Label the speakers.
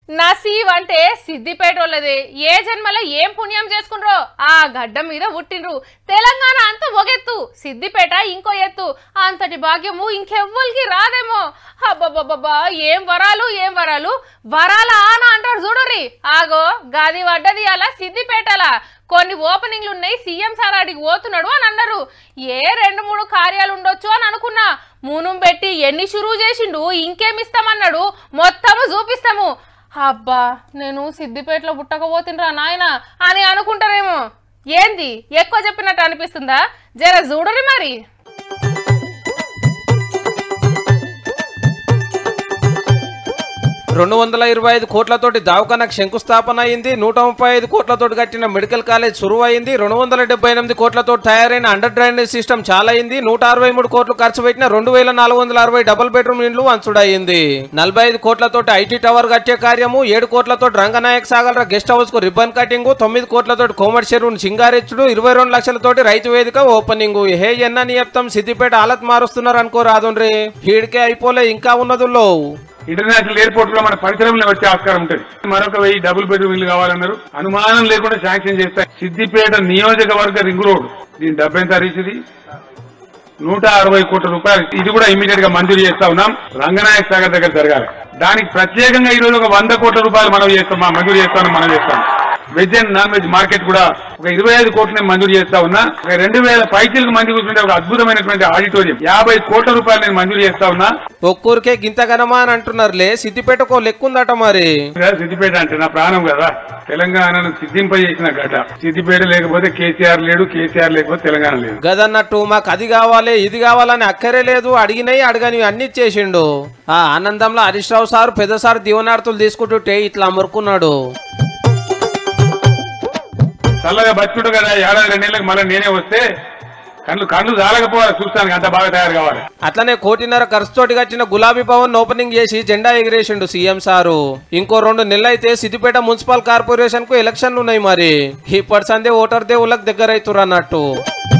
Speaker 1: నసీవ్ అంటే సిద్దిపేట వాళ్ళది ఏ జన్మలో ఏం పుణ్యం చేసుకున్రో ఆ గడ్డ మీద పుట్టిండ్రు తెలంగాణ అంత ఒగెత్తు సిద్దిపేట ఇంకో ఎత్తు అంతటి భాగ్యము ఇంకెవ్వరికి రాదేమో అబ్బబ్బబ్బబ్బా ఏం వరాలు ఏం వరాలు వరాల ఆన అంటారు చూడుర్రి ఆగో గది పడ్డది అలా సిద్దిపేటలా కొన్ని ఓపెనింగ్లు ఉన్నాయి సీఎం సార్ అడిగి పోతున్నాడు అని అన్నారు ఏ రెండు మూడు కార్యాలు ఉండొచ్చు అని అనుకున్నా మూనం పెట్టి ఎన్ని షురువు చేసిండు ఇంకేమిస్తామన్నాడు మొత్తము చూపిస్తాము అబ్బా నేను సిద్దిపేటలో పుట్టకపోతుండ్రా నాయన అని అనుకుంటారేమో ఏంది ఎక్కువ చెప్పినట్టు అనిపిస్తుందా జర చూడరి మరి
Speaker 2: రెండు వందల ఇరవై ఐదు కోట్లతోటి దవాఖానకు శంకుస్థాపన అయింది నూట ముప్పై ఐదు కోట్లతోటి కట్టిన మెడికల్ కాలేజ్ సురువు అయింది రెండు వందల డెబ్బై ఎనిమిది కోట్లతో తయారైన అండర్ డ్రైనేజ్ సిస్టమ్ చాలా అయింది నూట అరవై మూడు కోట్లు ఖర్చు పెట్టిన రెండు వేల నాలుగు వందల అరవై డబుల్ బెడ్రూమ్ ఇండ్లు అంచుడయింది నలభై ఐదు కోట్లతోటి ఐటీ టవర్ కట్టే కార్యము ఏడు కోట్లతోటి రంగనాయక్ సాగర్ గెస్ట్ హౌస్ కు రిబ్బన్ కటింగ్ తొమ్మిది కోట్లతోటి కోమటి చెరువును సింగారెచ్చుడు ఇరవై రెండు లక్షలతోటి రైతు వేదిక ఓపెనింగ్ హే ఎన్న చెప్తాం సిద్దిపేట హాలత్ మారుస్తున్నారు అనుకో రాదుండ్రి హీడికే అయిపోలే ఇంకా ఉన్నదుల్లో
Speaker 3: ఇంటర్నేషనల్ ఎయిర్పోర్ట్ లో మన పరిశ్రమలు వచ్చే ఆస్కారం ఉంటుంది మరొక వెయ్యి డబుల్ బెడ్రూమ్ ఇల్లు కావాలన్నారు అనుమానం లేకుండా శాంక్షన్ చేస్తాయి సిద్దిపేట నియోజకవర్గ రింగ్ రోడ్ దీని డబ్బు ఎంత రీచ్ది నూట అరవై కోట్ల రూపాయలు ఇది కూడా ఇమీడియట్ గా మంజూరు చేస్తా ఉన్నాం రంగనాయక సాగర్ దగ్గర జరగాలి దానికి ప్రత్యేకంగా ఈ రోజు ఒక వంద కోట్ల రూపాయలు మనం చేస్తాం మా మంజూరు చేస్తామని మనం చేస్తాం veg and non veg market కూడా ఒక ఇరవై ఐదు కోట్లని మంజూరు చేస్తా ఉన్నా ఒక రెండు వేల పైచీలకు మంజూరు కూర్చుంటే ఒక అద్భుతమైనటువంటి ఆడిటోరియం యాభై కోట్ల రూపాయలు నేను మంజూరు చేస్తా ఉన్నా
Speaker 2: ఒక్కూరికే గింత గనమా అని అంటున్నారులే సిద్దిపేటకో లెక్కుందట మరి
Speaker 3: కదా సిద్దిపేట అంటే నా ప్రాణం కదా తెలంగాణను సిద్ధింపజేసిన గడ్డ సిద్దిపేట లేకపోతే కేసీఆర్ లేడు కేసీఆర్ లేకపోతే తెలంగాణ లేదు
Speaker 2: గదన్నట్టు మాకు అది కావాలి ఇది కావాలని అక్కరే లేదు అడిగినాయి అడగని అన్ని ఇచ్చేసిండు ఆ ఆనందంలో హరీష్ రావు సార్ పెద్ద సార్ దీవనార్థులు తీసుకుంటుంటే ఇట్లా అమరుకున్నాడు
Speaker 3: చల్లగా బతుకుంటు కదా ఏడాది రెండేళ్ళకి మళ్ళీ నేనే వస్తే కళ్ళు కళ్ళు జాలకపోవాలి చూస్తానికి అంత బాగా తయారు కావాలి
Speaker 2: అట్లనే కోటిన్నర ఖర్చుతోటి కట్టిన గులాబీ భవన్ ఓపెనింగ్ చేసి జెండా ఎగిరేసిండు సీఎం సారు ఇంకో రెండు నెలలు అయితే సిద్దిపేట మున్సిపల్ కార్పొరేషన్ కు ఎలక్షన్లు ఉన్నాయి మరి ఇప్పటి సందే ఓటర్ దేవుళ్ళకి దగ్గర అవుతున్నారు అన్నట్టు